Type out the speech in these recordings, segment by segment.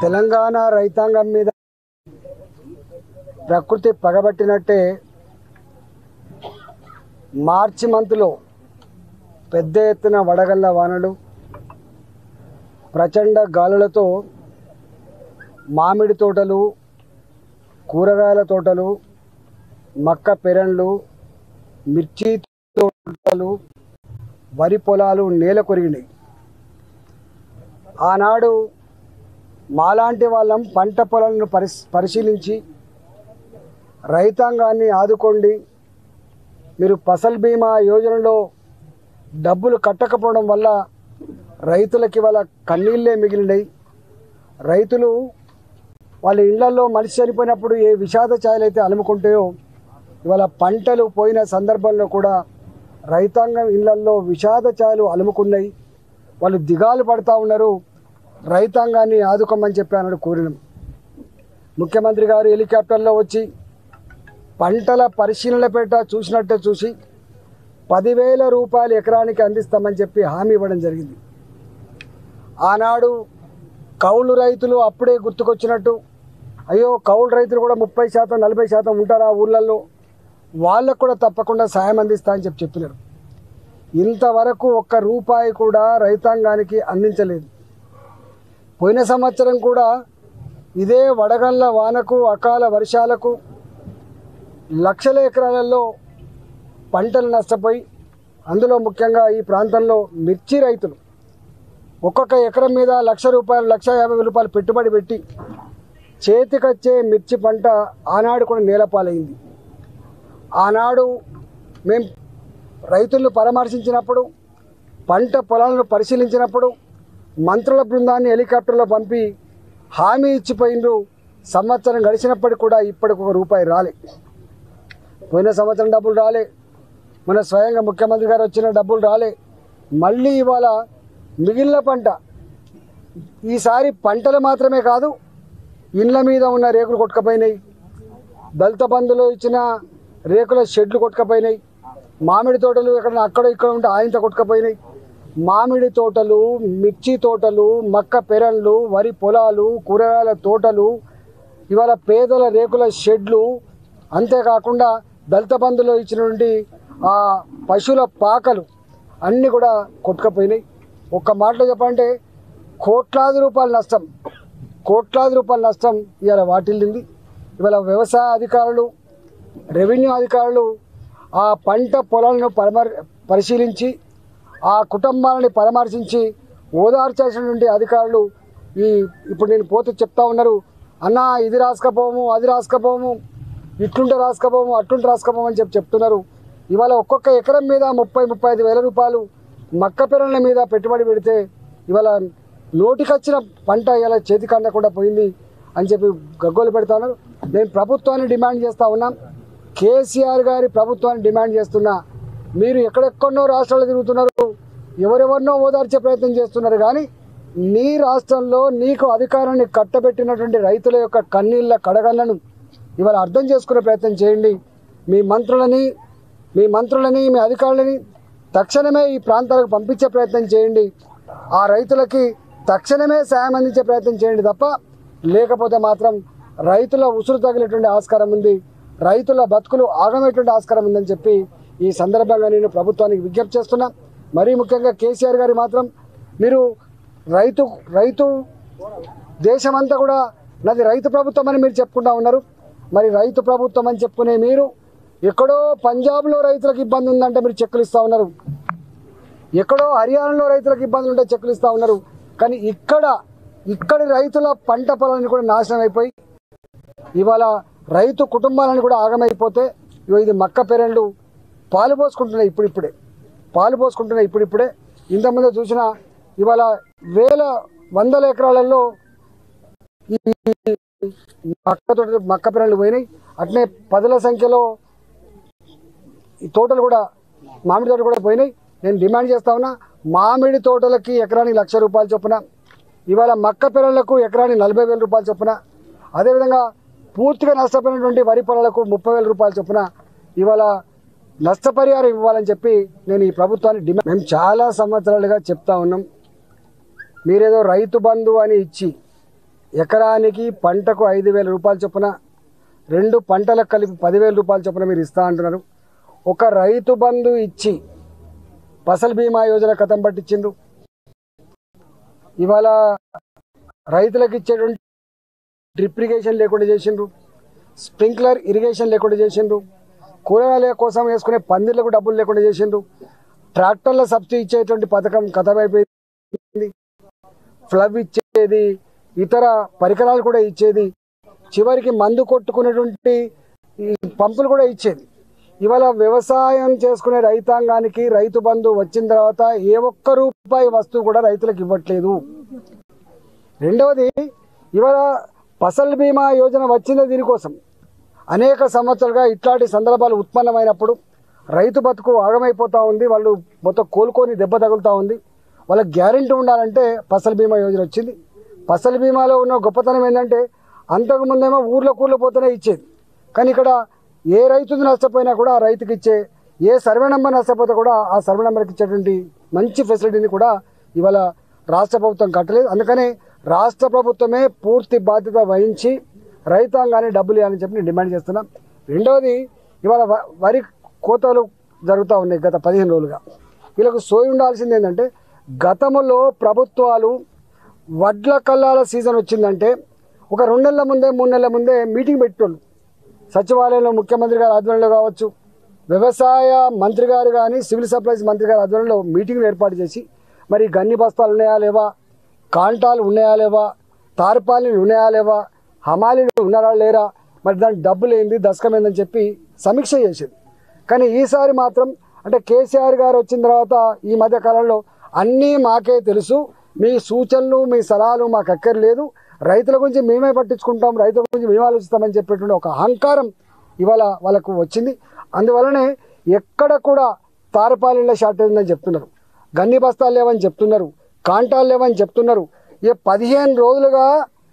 తెలంగాణ రైతాంగం మీద ప్రకృతి పగబట్టినట్టే మార్చి మంత్లో పెద్ద ఎత్తున వడగళ్ళ వానలు ప్రచండ గాలులతో మామిడి తోటలు కూరగాయల తోటలు మక్క పెరళ్ళు మిర్చి తోటలు వరి పొలాలు నేల కొరిగినాయి ఆనాడు మాలాంటి వాళ్ళం పంట పొలాలను పరిశ్ పరిశీలించి రైతాంగాన్ని ఆదుకోండి మీరు ఫసల్ బీమా యోజనలో డబ్బులు కట్టకపోవడం వల్ల రైతులకి వాళ్ళ కన్నీళ్ళే మిగిలినాయి రైతులు వాళ్ళ ఇళ్లలో మనిషి చనిపోయినప్పుడు ఏ విషాద ఛాయలు అయితే అలుముకుంటాయో ఇవాళ పంటలు పోయిన సందర్భంలో కూడా రైతాంగం ఇళ్లల్లో విషాద ఛాయలు అలుముకున్నాయి వాళ్ళు దిగాలు పడతా ఉన్నారు రైతాంగాన్ని ఆదుకోమని చెప్పి అన్నాడు కోరినాం ముఖ్యమంత్రి గారు హెలికాప్టర్లో వచ్చి పంటల పరిశీలన పేట చూసినట్టే చూసి పదివేల రూపాయలు ఎకరానికి అందిస్తామని చెప్పి హామీ ఇవ్వడం జరిగింది ఆనాడు కౌలు రైతులు అప్పుడే గుర్తుకొచ్చినట్టు అయ్యో కౌలు రైతులు కూడా ముప్పై శాతం నలభై శాతం ఉంటారు ఆ ఊళ్ళల్లో వాళ్ళకు కూడా తప్పకుండా సాయం అందిస్తా అని చెప్పి చెప్పినారు ఇంతవరకు ఒక్క రూపాయి కూడా రైతాంగానికి అందించలేదు పోయిన సంవత్సరం కూడా ఇదే వడగళ్ళ వానకు అకాల వర్షాలకు లక్షల ఎకరాలలో పంటలు నష్టపోయి అందులో ముఖ్యంగా ఈ ప్రాంతంలో మిర్చి రైతులు ఒక్కొక్క ఎకరం మీద లక్ష రూపాయలు లక్ష యాభై వేల రూపాయలు పెట్టుబడి పెట్టి చేతికొచ్చే మిర్చి పంట ఆనాడు కూడా నేలపాలైంది ఆనాడు మేము రైతులను పరామర్శించినప్పుడు పంట పొలాలను పరిశీలించినప్పుడు మంత్రుల బృందాన్ని హెలికాప్టర్లో పంపి హామీ ఇచ్చిపోయిండ్రు సంవత్సరం గడిచినప్పటికి కూడా ఇప్పటికి ఒక రూపాయి రాలే పోయిన సంవత్సరం డబ్బులు రాలే మన స్వయంగా ముఖ్యమంత్రి గారు వచ్చిన డబ్బులు రాలే మళ్ళీ ఇవాళ మిగిలిన పంట ఈసారి పంటలు మాత్రమే కాదు ఇండ్ల మీద ఉన్న రేకులు కొట్టుకపోయినాయి దళిత బంధులో ఇచ్చిన రేకుల షెడ్లు కొట్టుకపోయినాయి మామిడి తోటలు ఎక్కడ అక్కడ ఇక్కడ ఉంటే ఆయంత కొట్టుకపోయినాయి మామిడి తోటలు మిర్చి తోటలు మక్క పెరళ్ళు వరి పొలాలు కూరగాయల తోటలు ఇవాళ పేదల రేకుల షెడ్లు అంతేకాకుండా దళిత బంధులో ఇచ్చినటువంటి ఆ పశువుల పాకలు అన్నీ కూడా కొట్టుకపోయినాయి ఒక్క మాటలో చెప్పాలంటే కోట్లాది రూపాయల నష్టం కోట్లాది రూపాయల నష్టం ఇవాళ వాటిల్లింది ఇవాళ వ్యవసాయ అధికారులు రెవెన్యూ అధికారులు ఆ పంట పొలాలను పరమర్ పరిశీలించి ఆ కుటుంబాలని పరామర్శించి ఓదార్చాల్సినటువంటి అధికారులు ఈ ఇప్పుడు నేను పోతే చెప్తా ఉన్నారు అన్న ఇది రాసుకపోము అది రాసుకపోము ఇట్లుంటే రాసుకపోము అట్లుంటే రాసుకపోము అని చెప్పి చెప్తున్నారు ఇవాళ ఒక్కొక్క ఎకరం మీద ముప్పై ముప్పై ఐదు వేల రూపాయలు మక్క పెరళ్ళ మీద పెట్టుబడి పెడితే ఇవాళ నోటికొచ్చిన పంట ఇలా చేతికి అందకుండా పోయింది అని చెప్పి గగ్గోలు పెడతా ఉన్నారు నేను ప్రభుత్వాన్ని డిమాండ్ చేస్తూ ఉన్నాం కేసీఆర్ గారి ప్రభుత్వాన్ని డిమాండ్ చేస్తున్నా మీరు ఎక్కడెక్కడో రాష్ట్రాలు తిరుగుతున్నారు ఎవరెవరినో ఓదార్చే ప్రయత్నం చేస్తున్నారు కానీ నీ రాష్ట్రంలో నీకు అధికారాన్ని కట్టబెట్టినటువంటి రైతుల యొక్క కన్నీళ్ళ కడగళ్లను ఇవాళ అర్థం చేసుకునే ప్రయత్నం చేయండి మీ మంత్రులని మీ మంత్రులని మీ అధికారులని తక్షణమే ఈ ప్రాంతాలకు పంపించే ప్రయత్నం చేయండి ఆ రైతులకి తక్షణమే సాయం అందించే ప్రయత్నం చేయండి తప్ప లేకపోతే మాత్రం రైతుల ఉసురు తగిలేటువంటి ఆస్కారం ఉంది రైతుల బతుకులు ఆగమేటువంటి ఆస్కారం ఉందని చెప్పి ఈ సందర్భంగా నేను ప్రభుత్వానికి విజ్ఞప్తి చేస్తున్నా మరీ ముఖ్యంగా కేసీఆర్ గారి మాత్రం మీరు రైతు రైతు దేశమంతా కూడా నాది రైతు ప్రభుత్వం అని మీరు చెప్పుకుంటా ఉన్నారు మరి రైతు ప్రభుత్వం అని చెప్పుకునే మీరు ఎక్కడో పంజాబ్లో రైతులకు ఇబ్బంది ఉందంటే మీరు చెక్కులు ఇస్తూ ఉన్నారు ఎక్కడో హర్యానాలో రైతులకు ఇబ్బందులు ఉంటే చెక్కులు ఇస్తూ ఉన్నారు కానీ ఇక్కడ ఇక్కడి రైతుల పంట పొలాన్ని కూడా నాశనం అయిపోయి ఇవాళ రైతు కుటుంబాలను కూడా ఆగమైపోతే ఇగో ఇది మక్క పెరళ్ళు పాలు పోసుకుంటున్నాయి ఇప్పుడిప్పుడే పాలు పోసుకుంటున్నాయి ఇప్పుడిప్పుడే ఇంతకుముందు చూసిన ఇవాళ వేల వందల ఎకరాలలో ఈ మక్క తోట మక్క పెరళ్ళు పోయినాయి అట్నే పదుల సంఖ్యలో ఈ తోటలు కూడా మామిడి తోటలు కూడా పోయినాయి నేను డిమాండ్ చేస్తా ఉన్నా మామిడి తోటలకి ఎకరానికి లక్ష రూపాయలు చొప్పున ఇవాళ మక్క పిల్లలకు ఎకరానికి నలభై వేల రూపాయలు చొప్పున అదేవిధంగా పూర్తిగా నష్టపోయినటువంటి వరి పొలాలకు ముప్పై వేల రూపాయలు చొప్పున ఇవాళ నష్టపరిహారం ఇవ్వాలని చెప్పి నేను ఈ ప్రభుత్వాన్ని డిమాండ్ మేము చాలా సంవత్సరాలుగా చెప్తా ఉన్నాం మీరేదో రైతు బంధు అని ఇచ్చి ఎకరానికి పంటకు ఐదు వేల రూపాయల చొప్పున రెండు పంటలకు కలిపి పదివేల రూపాయల చొప్పున మీరు ఇస్తా అంటున్నారు ఒక రైతు బంధు ఇచ్చి ఫసల్ బీమా యోజన కథం పట్టించిండ్రు ఇవాళ రైతులకు ఇచ్చేటువంటి డ్రిప్ ఇరిగేషన్ లేకుండా చేసిండ్రు స్ప్రింక్లర్ ఇరిగేషన్ లేకుండా చేసిండ్రు కూరగాయల కోసం వేసుకునే పందిర్లకు డబ్బులు లేకుండా చేసిండ్రు ట్రాక్టర్ల సబ్సిడీ ఇచ్చేటువంటి పథకం కథమైపోయింది ఫ్లవ్ ఇచ్చేది ఇతర పరికరాలు కూడా ఇచ్చేది చివరికి మందు కొట్టుకునేటువంటి ఈ పంపులు కూడా ఇచ్చేది ఇవాళ వ్యవసాయం చేసుకునే రైతాంగానికి రైతు బంధు వచ్చిన తర్వాత ఏ ఒక్క రూపాయి వస్తువు కూడా రైతులకు ఇవ్వట్లేదు రెండవది ఇవాళ ఫసల్ బీమా యోజన వచ్చింది దీనికోసం అనేక సంవత్సరాలుగా ఇట్లాంటి సందర్భాలు ఉత్పన్నమైనప్పుడు రైతు బతుకు ఆగమైపోతూ ఉంది వాళ్ళు మొత్తం కోలుకొని దెబ్బ తగులుతూ ఉంది వాళ్ళకి గ్యారెంటీ ఉండాలంటే ఫసల్ బీమా యోజన వచ్చింది ఫసల్ బీమాలో ఉన్న గొప్పతనం ఏంటంటే అంతకు ముందేమో ఊర్లో కూర్లో పోతేనే ఇచ్చేది కానీ ఇక్కడ ఏ రైతు నష్టపోయినా కూడా ఆ రైతుకి ఇచ్చే ఏ సర్వే నెంబర్ నష్టపోతే కూడా ఆ సర్వే నెంబర్కి ఇచ్చేటువంటి మంచి ఫెసిలిటీని కూడా ఇవాళ రాష్ట్ర ప్రభుత్వం కట్టలేదు అందుకని రాష్ట్ర ప్రభుత్వమే పూర్తి బాధ్యత వహించి రైతాంగాన్ని డబ్బులు ఇవ్వాలని చెప్పి నేను డిమాండ్ చేస్తున్నాం రెండవది ఇవాళ వ- వరి కోతలు జరుగుతూ ఉన్నాయి గత పదిహేను రోజులుగా వీళ్ళకు సోయి ఉండాల్సింది ఏంటంటే గతంలో ప్రభుత్వాలు వడ్ల కల్లాల సీజన్ వచ్చిందంటే ఒక రెండు నెలల ముందే మూడు నెలల ముందే మీటింగ్ పెట్టేటోళ్ళు సచివాలయంలో ముఖ్యమంత్రి గారి ఆధ్వర్యంలో కావచ్చు వ్యవసాయ మంత్రి గారు కానీ సివిల్ సప్లైస్ మంత్రి గారి ఆధ్వర్యంలో మీటింగ్లు ఏర్పాటు చేసి మరి గన్ని బస్తాలు ఉన్నాయా లేవా కాంటాలు ఉన్నాయా లేవా తార్పాలీలు ఉన్నాయా లేవా హమాలీలు ఉన్నారా లేరా మరి దానికి డబ్బులు ఏంది దశకం ఏందని చెప్పి సమీక్ష చేసేది కానీ ఈసారి మాత్రం అంటే కేసీఆర్ గారు వచ్చిన తర్వాత ఈ మధ్య కాలంలో అన్నీ మాకే తెలుసు మీ సూచనలు మీ సలహాలు మాకు అక్కర్లేదు రైతుల గురించి మేమే పట్టించుకుంటాం రైతుల గురించి మేము ఆలోచిస్తామని చెప్పేటువంటి ఒక అహంకారం ఇవాళ వాళ్ళకు వచ్చింది అందువలనే ఎక్కడ కూడా తారపాలీల షార్టేజ్ ఉందని చెప్తున్నారు గన్ని బస్తాలు లేవని చెప్తున్నారు కాంటాలు లేవని చెప్తున్నారు ఈ పదిహేను రోజులుగా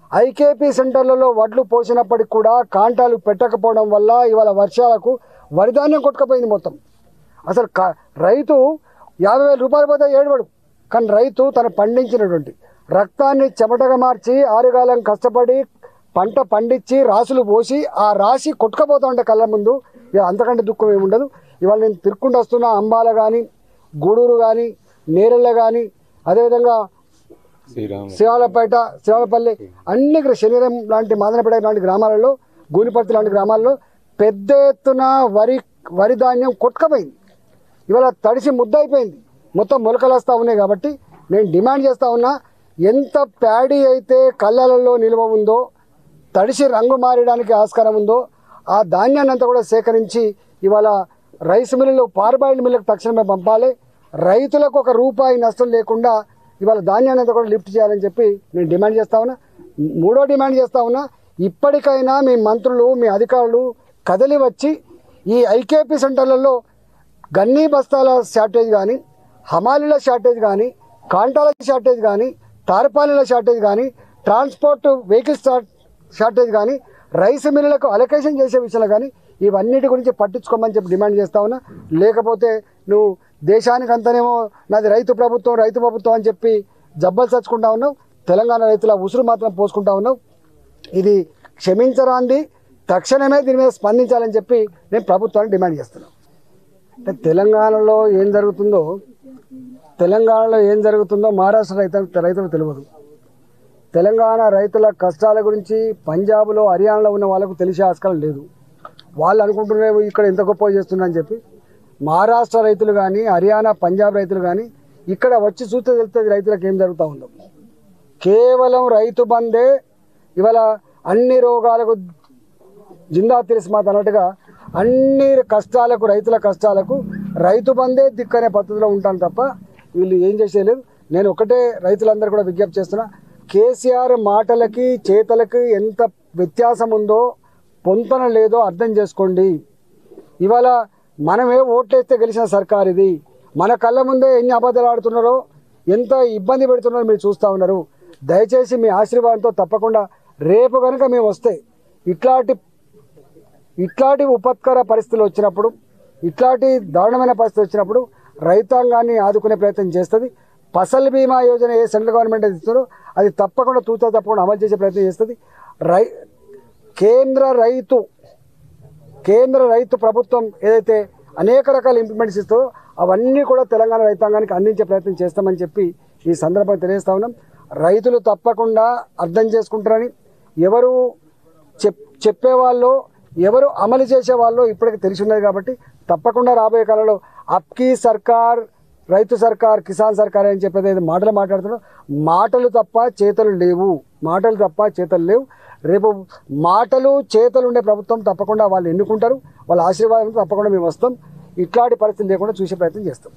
ఐకేపీ సెంటర్లలో వడ్లు పోసినప్పటికి కూడా కాంటాలు పెట్టకపోవడం వల్ల ఇవాళ వర్షాలకు వరిధాన్యం కొట్టుకపోయింది మొత్తం అసలు క- రైతు యాభై వేల రూపాయలు పోతే ఏడవడు కానీ రైతు తను పండించినటువంటి రక్తాన్ని చెమటగా మార్చి ఆరుగాలం కష్టపడి పంట పండించి రాసులు పోసి ఆ రాశి కొట్టుకపోతా ఉంటే కళ్ళ ముందు ఇక అంతకంటే దుఃఖం ఏమి ఉండదు ఇవాళ నేను తిరుక్కుంటూ వస్తున్న అంబాల కానీ గూడూరు కానీ నేరెళ్ళ కానీ అదేవిధంగా శ్రీరామ్ శివాలపేట శివాలపల్లి అన్ని గ్ర- శరీరం లాంటి మాదనపేట లాంటి గ్రామాలలో గూనిపర్తి లాంటి గ్రామాల్లో పెద్ద ఎత్తున వరి వరి ధాన్యం కొట్టుకపోయింది ఇవాళ తడిసి ముద్ద అయిపోయింది మొత్తం మొలకలు వస్తూ ఉన్నాయి కాబట్టి నేను డిమాండ్ చేస్తూ ఉన్నా ఎంత ప్యాడీ అయితే కళ్ళలలో నిల్వ ఉందో తడిసి రంగు మారడానికి ఆస్కారం ఉందో ఆ ధాన్యాన్ని అంతా కూడా సేకరించి ఇవాళ రైస్ మిల్లులు పార్బాయిల్డ్ మిల్లుకు తక్షణమే పంపాలి రైతులకు ఒక రూపాయి నష్టం లేకుండా ఇవాళ ధాన్యాన్ని అంతా కూడా లిఫ్ట్ చేయాలని చెప్పి నేను డిమాండ్ చేస్తా ఉన్నా మూడో డిమాండ్ చేస్తా ఉన్నా ఇప్పటికైనా మీ మంత్రులు మీ అధికారులు కదలి వచ్చి ఈ ఐకేపీ సెంటర్లలో గన్నీ బస్తాల షార్టేజ్ కానీ హమాలీల షార్టేజ్ కానీ కాంటాల షార్టేజ్ కానీ తారపాలీల షార్టేజ్ కానీ ట్రాన్స్పోర్ట్ వెహికల్స్ షార్- షార్టేజ్ కానీ రైస్ మిల్లులకు అలొకేషన్ చేసే విషయంలో కానీ ఇవన్నిటి గురించి పట్టించుకోమని చెప్పి డిమాండ్ చేస్తా ఉన్నా లేకపోతే నువ్వు దేశానికి అంతనేమో నాది రైతు ప్రభుత్వం రైతు ప్రభుత్వం అని చెప్పి జబ్బలు చచ్చుకుంటా ఉన్నావు తెలంగాణ రైతుల ఉసురు మాత్రం పోసుకుంటా ఉన్నావు ఇది క్షమించరాంది తక్షణమే దీని మీద స్పందించాలని చెప్పి నేను ప్రభుత్వాన్ని డిమాండ్ చేస్తున్నాను అంటే తెలంగాణలో ఏం జరుగుతుందో తెలంగాణలో ఏం జరుగుతుందో మహారాష్ట్ర రైతు రైతులకు తెలియదు తెలంగాణ రైతుల కష్టాల గురించి పంజాబ్లో హర్యానాలో ఉన్న వాళ్ళకు తెలిసే ఆస్కారం లేదు వాళ్ళు అనుకుంటున్నారు ఇక్కడ ఎంత గొప్ప చేస్తుందని చెప్పి మహారాష్ట్ర రైతులు కానీ హర్యానా పంజాబ్ రైతులు కానీ ఇక్కడ వచ్చి చూస్తే తెలుస్తుంది రైతులకు ఏం జరుగుతూ ఉందో కేవలం రైతు బందే ఇవాళ అన్ని రోగాలకు జిందా తిరిస్మాత్ అన్నట్టుగా అన్ని కష్టాలకు రైతుల కష్టాలకు రైతు బందే దిక్కనే పద్ధతిలో ఉంటాను తప్ప వీళ్ళు ఏం చేసేయలేదు నేను ఒకటే రైతులందరూ కూడా విజ్ఞప్తి చేస్తున్నా కేసీఆర్ మాటలకి చేతలకి ఎంత వ్యత్యాసం ఉందో పొంతన లేదో అర్థం చేసుకోండి ఇవాళ మనమే ఓట్లేస్తే గెలిచిన సర్కార్ ఇది మన కళ్ళ ముందే ఎన్ని అబద్ధాలు ఆడుతున్నారో ఎంత ఇబ్బంది పెడుతున్నారో మీరు చూస్తూ ఉన్నారు దయచేసి మీ ఆశీర్వాదంతో తప్పకుండా రేపు కనుక మేము వస్తే ఇట్లాంటి ఇట్లాంటి ఉపత్కర పరిస్థితులు వచ్చినప్పుడు ఇట్లాంటి దారుణమైన పరిస్థితి వచ్చినప్పుడు రైతాంగాన్ని ఆదుకునే ప్రయత్నం చేస్తుంది ఫసల్ బీమా యోజన ఏ సెంట్రల్ గవర్నమెంట్ అయితే ఇస్తుందో అది తప్పకుండా తూచా తప్పకుండా అమలు చేసే ప్రయత్నం చేస్తుంది రై కేంద్ర రైతు కేంద్ర రైతు ప్రభుత్వం ఏదైతే అనేక రకాల ఇంప్లిమెంట్స్ ఇస్తుందో అవన్నీ కూడా తెలంగాణ రైతాంగానికి అందించే ప్రయత్నం చేస్తామని చెప్పి ఈ సందర్భంగా తెలియజేస్తా ఉన్నాం రైతులు తప్పకుండా అర్థం చేసుకుంటారని ఎవరు చెప్ చెప్పేవాళ్ళు ఎవరు అమలు చేసే వాళ్ళు ఇప్పటికి తెలిసి ఉన్నది కాబట్టి తప్పకుండా రాబోయే కాలంలో అప్కీ సర్కార్ రైతు సర్కార్ కిసాన్ సర్కార్ అని చెప్పేది ఏదో మాటలు మాట్లాడుతున్నాం మాటలు తప్ప చేతలు లేవు మాటలు తప్ప చేతలు లేవు రేపు మాటలు చేతలు ఉండే ప్రభుత్వం తప్పకుండా వాళ్ళు ఎన్నుకుంటారు వాళ్ళ ఆశీర్వాదం తప్పకుండా మేము వస్తాం ఇట్లాంటి పరిస్థితి లేకుండా చూసే ప్రయత్నం చేస్తాం